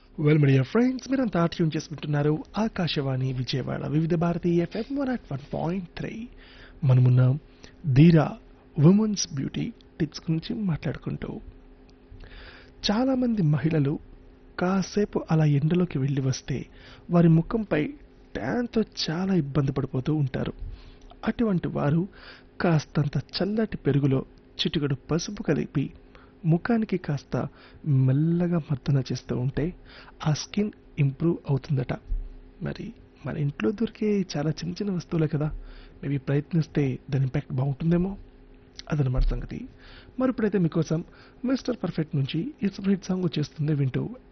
well media friends మీరంతా tune చేసుకుంటున్నారు Akashvani Vijayawada Vividh Bharati FM one at one point three మనమున్నాం ధీరా ఉమెన్స్ బ్యూటీ టిప్స్ గురించి మాట్లాడుకుంటూ చాలామంది మహిళలు కాసేపు అలా ఎండలోకి వెళ్ళి వస్తే వారి ముఖంపై ట్యాన్తో చాలా ఇబ్బంది పడిపోతూ ఉంటారు అటువంటి వారు కాస్తంత చల్లటి పెరుగులో చిటికెడు పసుపు కలిపి ముఖానికి కాస్త మెల్లగా మర్దన చేస్తూ ఉంటే ఆ స్కిన్ ఇంప్రూవ్ అవుతుందట మరి మన ఇంట్లో దొరికే చాలా చిన్న చిన్న వస్తువులే కదా మేబీ ప్రయత్నిస్తే దాని ఇంపాక్ట్ బాగుంటుందేమో అదనమాట సంగతి మరి ఇప్పుడైతే మీకోసం మిస్టర్ పర్ఫెక్ట్ నుంచి ఈ సపరేట్ సాంగ్ వచ్చేస్తుంది వింటూ